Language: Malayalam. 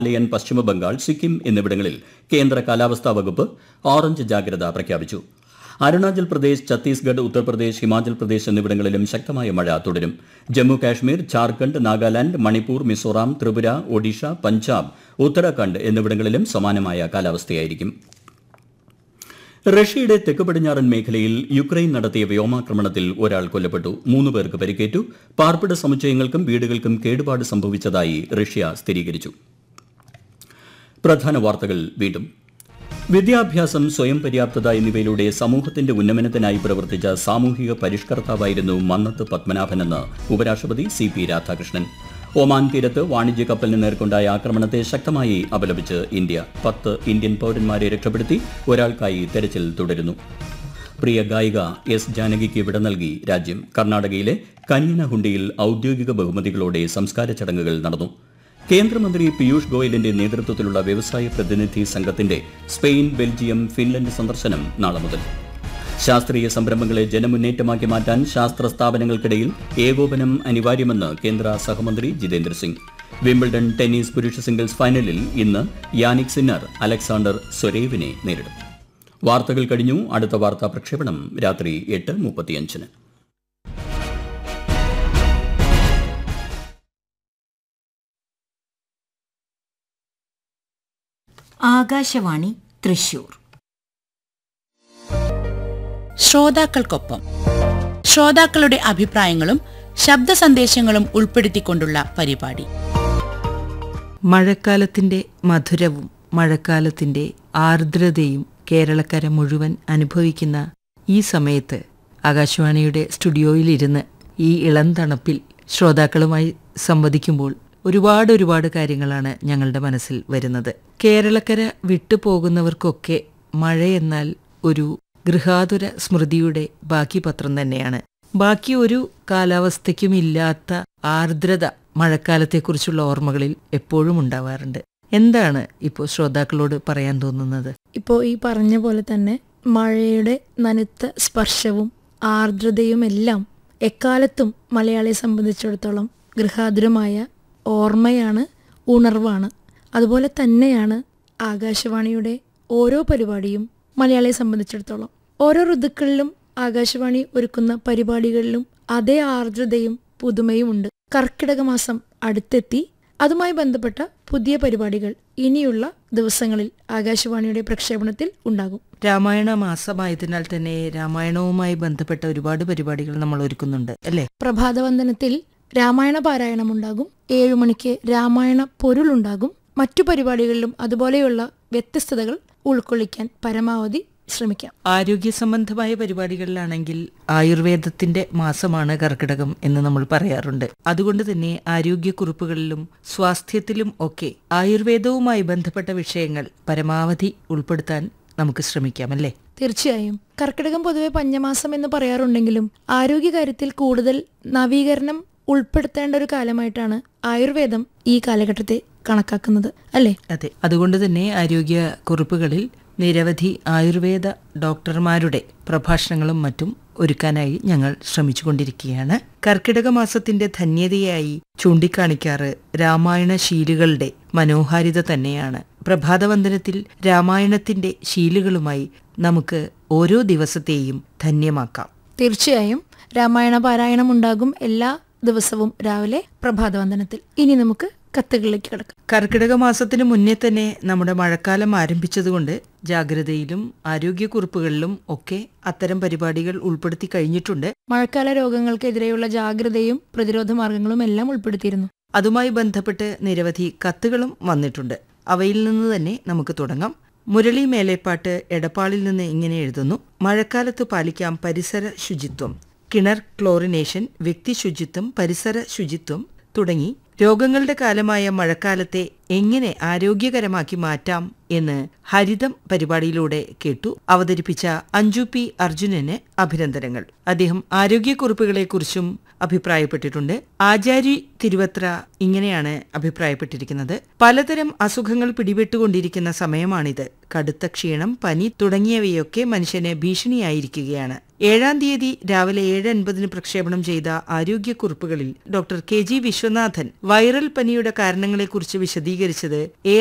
ഹിമാലയൻ പശ്ചിമബംഗാൾ സിക്കിം എന്നിവിടങ്ങളിൽ കേന്ദ്ര കാലാവസ്ഥാ വകുപ്പ് ഓറഞ്ച് ജാഗ്രത പ്രഖ്യാപിച്ചു അരുണാചൽ പ്രദേശ് ഛത്തീസ്ഗഡ് ഉത്തർപ്രദേശ് ഹിമാചൽ പ്രദേശ് എന്നിവിടങ്ങളിലും ശക്തമായ മഴ തുടരും ജമ്മു കാശ്മീർ ജാർഖണ്ഡ് നാഗാലാന്റ് മണിപ്പൂർ മിസോറാം ത്രിപുര ഒഡീഷ പഞ്ചാബ് ഉത്തരാഖണ്ഡ് എന്നിവിടങ്ങളിലും സമാനമായ കാലാവസ്ഥയായിരിക്കും റഷ്യയുടെ തെക്ക് പടിഞ്ഞാറൻ മേഖലയിൽ യുക്രൈൻ നടത്തിയ വ്യോമാക്രമണത്തിൽ ഒരാൾ കൊല്ലപ്പെട്ടു മൂന്ന് പേർക്ക് പരിക്കേറ്റു പാർപ്പിട സമുച്ചയങ്ങൾക്കും വീടുകൾക്കും കേടുപാട് സംഭവിച്ചതായി റഷ്യ സ്ഥിരീകരിച്ചു പ്രധാന വാർത്തകൾ വീണ്ടും വിദ്യാഭ്യാസം സ്വയം പര്യാപ്തത എന്നിവയിലൂടെ സമൂഹത്തിന്റെ ഉന്നമനത്തിനായി പ്രവർത്തിച്ച സാമൂഹിക പരിഷ്കർത്താവായിരുന്നു മന്നത്ത് പത്മനാഭനെന്ന് ഉപരാഷ്ട്രപതി സി പി രാധാകൃഷ്ണൻ ഒമാൻ തീരത്ത് വാണിജ്യ കപ്പലിന് നേർക്കൊണ്ടായ ആക്രമണത്തെ ശക്തമായി അപലപിച്ച് ഇന്ത്യ പത്ത് ഇന്ത്യൻ പൌരന്മാരെ രക്ഷപ്പെടുത്തി ഒരാൾക്കായി തെരച്ചിൽ തുടരുന്നു പ്രിയ ഗായിക എസ് ജാനകിക്ക് വിട നൽകി രാജ്യം കർണാടകയിലെ കന്യനഹുണ്ടിയിൽ ഔദ്യോഗിക ബഹുമതികളോടെ സംസ്കാര ചടങ്ങുകൾ നടന്നു കേന്ദ്രമന്ത്രി പീയൂഷ് ഗോയലിന്റെ നേതൃത്വത്തിലുള്ള വ്യവസായ പ്രതിനിധി സംഘത്തിന്റെ സ്പെയിൻ ബെൽജിയം ഫിൻലൻഡ് സന്ദർശനം നാളെ മുതൽ ശാസ്ത്രീയ സംരംഭങ്ങളെ ജനമുന്നേറ്റമാക്കി മാറ്റാൻ ശാസ്ത്ര സ്ഥാപനങ്ങൾക്കിടയിൽ ഏകോപനം അനിവാര്യമെന്ന് കേന്ദ്ര സഹമന്ത്രി ജിതേന്ദ്ര സിംഗ് വിംബിൾഡൺ ടെന്നീസ് പുരുഷ സിംഗിൾസ് ഫൈനലിൽ ഇന്ന് യാനിക് സിന്നർ അലക്സാണ്ടർ സ്വരേവിനെ നേരിടും വാർത്തകൾ കഴിഞ്ഞു അടുത്ത വാർത്താ പ്രക്ഷേപണം രാത്രി എട്ട് മുപ്പത്തിയഞ്ചിന് ആകാശവാണി തൃശൂർ ശ്രോതാക്കൾക്കൊപ്പം ശ്രോതാക്കളുടെ അഭിപ്രായങ്ങളും ശബ്ദ സന്ദേശങ്ങളും ഉൾപ്പെടുത്തിക്കൊണ്ടുള്ള പരിപാടി മഴക്കാലത്തിന്റെ മധുരവും മഴക്കാലത്തിന്റെ ആർദ്രതയും കേരളക്കര മുഴുവൻ അനുഭവിക്കുന്ന ഈ സമയത്ത് ആകാശവാണിയുടെ സ്റ്റുഡിയോയിലിരുന്ന് ഈ ഇളം തണുപ്പിൽ ശ്രോതാക്കളുമായി സംവദിക്കുമ്പോൾ ഒരുപാട് ഒരുപാട് കാര്യങ്ങളാണ് ഞങ്ങളുടെ മനസ്സിൽ വരുന്നത് കേരളക്കര വിട്ടുപോകുന്നവർക്കൊക്കെ മഴയെന്നാൽ ഒരു ഗൃഹാതുര സ്മൃതിയുടെ ബാക്കി പത്രം തന്നെയാണ് ബാക്കി ഒരു കാലാവസ്ഥയ്ക്കും ഇല്ലാത്ത ആർദ്രത മഴക്കാലത്തെക്കുറിച്ചുള്ള ഓർമ്മകളിൽ എപ്പോഴും ഉണ്ടാവാറുണ്ട് എന്താണ് ഇപ്പോൾ ശ്രോതാക്കളോട് പറയാൻ തോന്നുന്നത് ഇപ്പോൾ ഈ പറഞ്ഞ പോലെ തന്നെ മഴയുടെ നനുത്ത സ്പർശവും ആർദ്രതയും എല്ലാം എക്കാലത്തും മലയാളിയെ സംബന്ധിച്ചിടത്തോളം ഗൃഹാതുരമായ ഓർമ്മയാണ് ഉണർവാണ് അതുപോലെ തന്നെയാണ് ആകാശവാണിയുടെ ഓരോ പരിപാടിയും മലയാളിയെ സംബന്ധിച്ചിടത്തോളം ഓരോ ഋതുക്കളിലും ആകാശവാണി ഒരുക്കുന്ന പരിപാടികളിലും അതേ ആർദ്രതയും പുതുമയും ഉണ്ട് കർക്കിടക മാസം അടുത്തെത്തി അതുമായി ബന്ധപ്പെട്ട പുതിയ പരിപാടികൾ ഇനിയുള്ള ദിവസങ്ങളിൽ ആകാശവാണിയുടെ പ്രക്ഷേപണത്തിൽ ഉണ്ടാകും രാമായണ മാസമായതിനാൽ തന്നെ രാമായണവുമായി ബന്ധപ്പെട്ട ഒരുപാട് പരിപാടികൾ നമ്മൾ ഒരുക്കുന്നുണ്ട് അല്ലേ പ്രഭാതവന്ദനത്തിൽ രാമായണ പാരായണം ഉണ്ടാകും ഏഴു മണിക്ക് രാമായണ പൊരുളുണ്ടാകും മറ്റു പരിപാടികളിലും അതുപോലെയുള്ള വ്യത്യസ്തതകൾ ഉൾക്കൊള്ളിക്കാൻ പരമാവധി ശ്രമിക്കാം ആരോഗ്യ സംബന്ധമായ പരിപാടികളിലാണെങ്കിൽ ആയുർവേദത്തിന്റെ മാസമാണ് കർക്കിടകം എന്ന് നമ്മൾ പറയാറുണ്ട് അതുകൊണ്ട് തന്നെ ആരോഗ്യക്കുറിപ്പുകളിലും സ്വാസ്ഥ്യത്തിലും ഒക്കെ ആയുർവേദവുമായി ബന്ധപ്പെട്ട വിഷയങ്ങൾ പരമാവധി ഉൾപ്പെടുത്താൻ നമുക്ക് ശ്രമിക്കാം അല്ലേ തീർച്ചയായും കർക്കിടകം പൊതുവെ പഞ്ഞമാസം എന്ന് പറയാറുണ്ടെങ്കിലും ആരോഗ്യകാര്യത്തിൽ കൂടുതൽ നവീകരണം ഉൾപ്പെടുത്തേണ്ട ഒരു കാലമായിട്ടാണ് ആയുർവേദം ഈ കാലഘട്ടത്തെ കണക്കാക്കുന്നത് അല്ലേ അതെ അതുകൊണ്ട് തന്നെ ആരോഗ്യ കുറിപ്പുകളിൽ നിരവധി ആയുർവേദ ഡോക്ടർമാരുടെ പ്രഭാഷണങ്ങളും മറ്റും ഒരുക്കാനായി ഞങ്ങൾ ശ്രമിച്ചുകൊണ്ടിരിക്കുകയാണ് കർക്കിടക മാസത്തിന്റെ ധന്യതയായി ചൂണ്ടിക്കാണിക്കാറ് രാമായണ ശീലുകളുടെ മനോഹാരിത തന്നെയാണ് പ്രഭാതവന്ദനത്തിൽ രാമായണത്തിന്റെ ശീലുകളുമായി നമുക്ക് ഓരോ ദിവസത്തെയും ധന്യമാക്കാം തീർച്ചയായും രാമായണ പാരായണം ഉണ്ടാകും എല്ലാ ദിവസവും രാവിലെ പ്രഭാതവന്ദനത്തിൽ ഇനി നമുക്ക് കത്തുകളിലേക്ക് കിടക്കാം കർക്കിടക മാസത്തിന് മുന്നേ തന്നെ നമ്മുടെ മഴക്കാലം ആരംഭിച്ചതുകൊണ്ട് ജാഗ്രതയിലും ആരോഗ്യക്കുറിപ്പുകളിലും ഒക്കെ അത്തരം പരിപാടികൾ ഉൾപ്പെടുത്തി കഴിഞ്ഞിട്ടുണ്ട് മഴക്കാല രോഗങ്ങൾക്കെതിരെയുള്ള ജാഗ്രതയും പ്രതിരോധ മാർഗങ്ങളും എല്ലാം ഉൾപ്പെടുത്തിയിരുന്നു അതുമായി ബന്ധപ്പെട്ട് നിരവധി കത്തുകളും വന്നിട്ടുണ്ട് അവയിൽ നിന്ന് തന്നെ നമുക്ക് തുടങ്ങാം മുരളി മേലേപ്പാട്ട് എടപ്പാളിൽ നിന്ന് ഇങ്ങനെ എഴുതുന്നു മഴക്കാലത്ത് പാലിക്കാം പരിസര ശുചിത്വം കിണർ ക്ലോറിനേഷൻ വ്യക്തി ശുചിത്വം പരിസര ശുചിത്വം തുടങ്ങി രോഗങ്ങളുടെ കാലമായ മഴക്കാലത്തെ എങ്ങനെ ആരോഗ്യകരമാക്കി മാറ്റാം എന്ന് ഹരിതം പരിപാടിയിലൂടെ കേട്ടു അവതരിപ്പിച്ച അഞ്ജു പി അർജുനന് അഭിനന്ദനങ്ങൾ അദ്ദേഹം ആരോഗ്യക്കുറിപ്പുകളെക്കുറിച്ചും അഭിപ്രായപ്പെട്ടിട്ടുണ്ട് ആചാരി തിരുവത്ര ഇങ്ങനെയാണ് അഭിപ്രായപ്പെട്ടിരിക്കുന്നത് പലതരം അസുഖങ്ങൾ പിടിപെട്ടുകൊണ്ടിരിക്കുന്ന സമയമാണിത് കടുത്ത ക്ഷീണം പനി തുടങ്ങിയവയൊക്കെ മനുഷ്യന് ഭീഷണിയായിരിക്കുകയാണ് ഏഴാം തീയതി രാവിലെ ഏഴ് അൻപതിന് പ്രക്ഷേപണം ചെയ്ത ആരോഗ്യക്കുറിപ്പുകളിൽ doctor K G Viswanathan viral പനിയുടെ കാരണങ്ങളെക്കുറിച്ച് വിശദീകരിച്ചത്